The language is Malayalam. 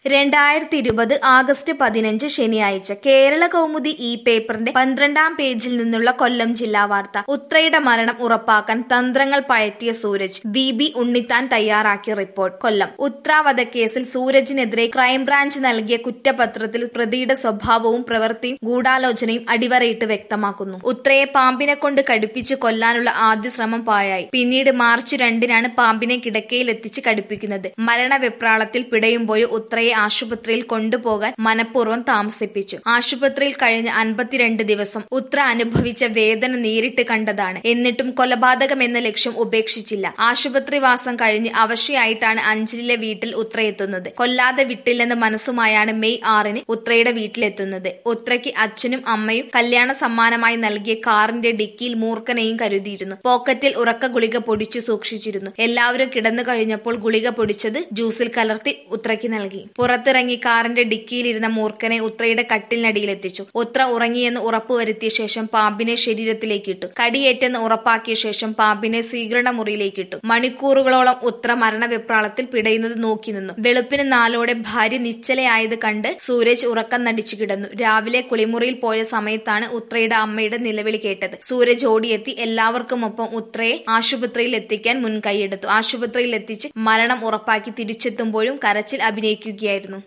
രണ്ടായിരത്തി ഇരുപത് ആഗസ്റ്റ് പതിനഞ്ച് ശനിയാഴ്ച കേരള കൗമുദി ഈ പേപ്പറിന്റെ പന്ത്രണ്ടാം പേജിൽ നിന്നുള്ള കൊല്ലം ജില്ലാ വാർത്ത ഉത്രയുടെ മരണം ഉറപ്പാക്കാൻ തന്ത്രങ്ങൾ പയറ്റിയ സൂരജ് വി ബി ഉണ്ണിത്താൻ തയ്യാറാക്കിയ റിപ്പോർട്ട് കൊല്ലം ഉത്ര വധക്കേസിൽ സൂരജിനെതിരെ ക്രൈംബ്രാഞ്ച് നൽകിയ കുറ്റപത്രത്തിൽ പ്രതിയുടെ സ്വഭാവവും പ്രവൃത്തിയും ഗൂഢാലോചനയും അടിവരയിട്ട് വ്യക്തമാക്കുന്നു ഉത്രയെ പാമ്പിനെ കൊണ്ട് കടുപ്പിച്ച് കൊല്ലാനുള്ള ആദ്യ ശ്രമം പാഴായി പിന്നീട് മാർച്ച് രണ്ടിനാണ് പാമ്പിനെ കിടക്കയിൽ എത്തിച്ച് കടുപ്പിക്കുന്നത് മരണവെപ്രാളത്തിൽ പിടയുമ്പോഴും ഉത്രയെ ആശുപത്രിയിൽ കൊണ്ടുപോകാൻ മനഃപൂർവ്വം താമസിപ്പിച്ചു ആശുപത്രിയിൽ കഴിഞ്ഞ അൻപത്തിരണ്ട് ദിവസം ഉത്ര അനുഭവിച്ച വേദന നേരിട്ട് കണ്ടതാണ് എന്നിട്ടും കൊലപാതകം എന്ന ലക്ഷ്യം ഉപേക്ഷിച്ചില്ല ആശുപത്രിവാസം കഴിഞ്ഞ് അവശയായിട്ടാണ് അഞ്ചലിലെ വീട്ടിൽ ഉത്ര എത്തുന്നത് കൊല്ലാതെ വിട്ടില്ലെന്ന മനസ്സുമായാണ് മെയ് ആറിന് ഉത്രയുടെ വീട്ടിലെത്തുന്നത് ഉത്രയ്ക്ക് അച്ഛനും അമ്മയും കല്യാണ സമ്മാനമായി നൽകിയ കാറിന്റെ ഡിക്കിയിൽ മൂർഖനെയും കരുതിയിരുന്നു പോക്കറ്റിൽ ഉറക്ക ഗുളിക പൊടിച്ചു സൂക്ഷിച്ചിരുന്നു എല്ലാവരും കിടന്നു കഴിഞ്ഞപ്പോൾ ഗുളിക പൊടിച്ചത് ജ്യൂസിൽ കലർത്തി ഉത്രയ്ക്ക് നൽകി പുറത്തിറങ്ങി കാറിന്റെ ഡിക്കിയിലിരുന്ന മൂർഖനെ ഉത്രയുടെ കട്ടിലിനടിയിലെത്തിച്ചു ഉത്ര ഉറങ്ങിയെന്ന് ഉറപ്പുവരുത്തിയ ശേഷം പാമ്പിനെ ശരീരത്തിലേക്കിട്ടു കടിയേറ്റെന്ന് ഉറപ്പാക്കിയ ശേഷം പാമ്പിനെ സ്വീകരണ മുറിയിലേക്കിട്ടു മണിക്കൂറുകളോളം ഉത്ര മരണവെപ്രാളത്തിൽ പിടയുന്നത് നോക്കി നിന്നു വെളുപ്പിന് നാലോടെ ഭാര്യ നിശ്ചലയായത് കണ്ട് സൂരജ് ഉറക്കം നടിച്ചു കിടന്നു രാവിലെ കുളിമുറിയിൽ പോയ സമയത്താണ് ഉത്രയുടെ അമ്മയുടെ നിലവിളി കേട്ടത് സൂരജ് ഓടിയെത്തി എല്ലാവർക്കുമൊപ്പം ഉത്രയെ ആശുപത്രിയിൽ എത്തിക്കാൻ മുൻകൈയെടുത്തു ആശുപത്രിയിൽ എത്തിച്ച് മരണം ഉറപ്പാക്കി തിരിച്ചെത്തുമ്പോഴും കരച്ചിൽ അഭിനയിക്കുകയായിരുന്നു